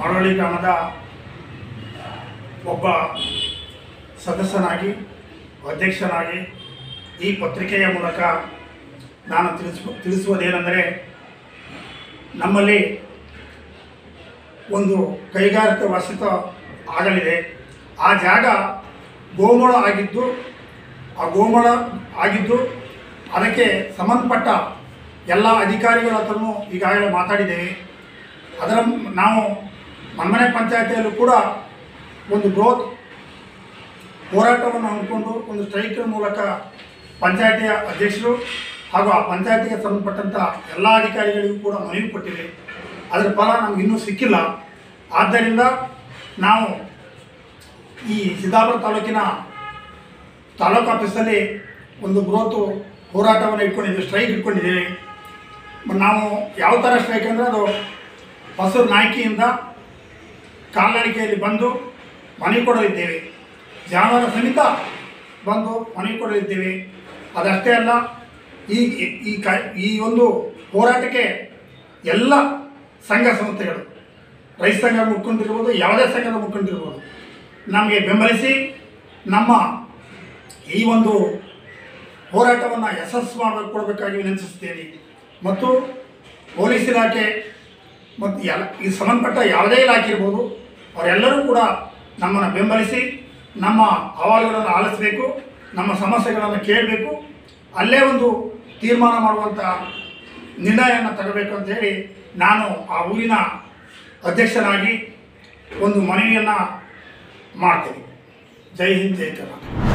ಮಳವಳ್ಳಿ ಗ್ರಾಮದ ಒಬ್ಬ ಸದಸ್ಯನಾಗಿ ಅಧ್ಯಕ್ಷನಾಗಿ ಈ ಪತ್ರಿಕೆಯ ಮೂಲಕ ನಾನು ತಿಳಿಸ್ ತಿಳಿಸುವುದೇನೆಂದರೆ ನಮ್ಮಲ್ಲಿ ಒಂದು ಕೈಗಾರಿಕಾ ವಾಸಿತ ಆಗಲಿದೆ ಆ ಜಾಗ ಗೋಮಳ ಆಗಿದ್ದು ಆ ಗೋಮಳ ಆಗಿದ್ದು ಅದಕ್ಕೆ ಸಂಬಂಧಪಟ್ಟ ಎಲ್ಲ ಅಧಿಕಾರಿಗಳ ಹತ್ರನೂ ಈಗಾಗಲೇ ಮಾತಾಡಿದ್ದೇವೆ ಅದರ ನಾವು ಮನ್ಮನೆ ಪಂಚಾಯತಿಯಲ್ಲೂ ಕೂಡ ಒಂದು ಬೃಹತ್ ಹೋರಾಟವನ್ನು ಹಮ್ಮಿಕೊಂಡು ಒಂದು ಸ್ಟ್ರೈಕ್ ಮೂಲಕ ಪಂಚಾಯತಿಯ ಅಧ್ಯಕ್ಷರು ಹಾಗೂ ಆ ಪಂಚಾಯತಿಗೆ ಸಂಬಂಧಪಟ್ಟಂಥ ಎಲ್ಲ ಅಧಿಕಾರಿಗಳಿಗೂ ಕೂಡ ಮನವಿ ಕೊಟ್ಟಿದೆ ಅದರ ಫಲ ನಮ್ಗೆ ಇನ್ನೂ ಸಿಕ್ಕಿಲ್ಲ ಆದ್ದರಿಂದ ನಾವು ಈ ಸಿದ್ದಾಪುರ ತಾಲೂಕಿನ ತಾಲೂಕು ಆಫೀಸಲ್ಲಿ ಒಂದು ಬೃಹತ್ ಹೋರಾಟವನ್ನು ಇಟ್ಕೊಂಡಿದ್ದೀವಿ ಸ್ಟ್ರೈಕ್ ಇಟ್ಕೊಂಡಿದ್ದೀವಿ ಮ- ನಾವು ಯಾವ ಥರ ಸ್ಟ್ರೈಕ್ ಅಂದರೆ ಅದು ಹೊಸೂರು ನಾಯಕಿಯಿಂದ ಕಾಲ್ನಡಿಗೆಯಲ್ಲಿ ಬಂದು ಮನವಿ ಕೊಡಲಿದ್ದೇವೆ ಜಾನುವಾರು ಸಮೇತ ಬಂದು ಮನವಿ ಕೊಡಲಿದ್ದೇವೆ ಅದಷ್ಟೇ ಅಲ್ಲ ಈ ಈ ಕ ಈ ಒಂದು ಹೋರಾಟಕ್ಕೆ ಎಲ್ಲ ಸಂಘ ಸಂಸ್ಥೆಗಳು ರೈತ ಸಂಘ ಮುಖಂಡರಿರ್ಬೋದು ಯಾವುದೇ ಸಂಘದ ಮುಖಂಡರಿರ್ಬೋದು ನಮಗೆ ಬೆಂಬಲಿಸಿ ನಮ್ಮ ಈ ಒಂದು ಹೋರಾಟವನ್ನು ಯಶಸ್ಸು ಮಾಡಬೇಕು ಕೊಡಬೇಕಾಗಿ ವಿನಂತಿಸುತ್ತೇನೆ ಮತ್ತು ಪೊಲೀಸ್ ಇಲಾಖೆ ಮತ್ತು ಎಲ್ಲ ಈ ಸಂಬಂಧಪಟ್ಟ ಯಾವುದೇ ಇಲಾಖೆ ಇರ್ಬೋದು ಅವರೆಲ್ಲರೂ ಕೂಡ ನಮ್ಮನ್ನು ಬೆಂಬಲಿಸಿ ನಮ್ಮ ಅಹವಾಲುಗಳನ್ನು ಆಲಿಸಬೇಕು ನಮ್ಮ ಸಮಸ್ಯೆಗಳನ್ನು ಕೇಳಬೇಕು ಅಲ್ಲೇ ಒಂದು ತೀರ್ಮಾನ ಮಾಡುವಂಥ ನಿರ್ಣಯವನ್ನು ತಗೋಬೇಕು ಅಂತ ಹೇಳಿ ನಾನು ಆ ಊರಿನ ಅಧ್ಯಕ್ಷನಾಗಿ ಒಂದು ಮನವಿಯನ್ನು ಮಾಡ್ತೀನಿ ಜೈ ಹಿಂದ್ ಜೈ ಕರ್ನಾಟಕ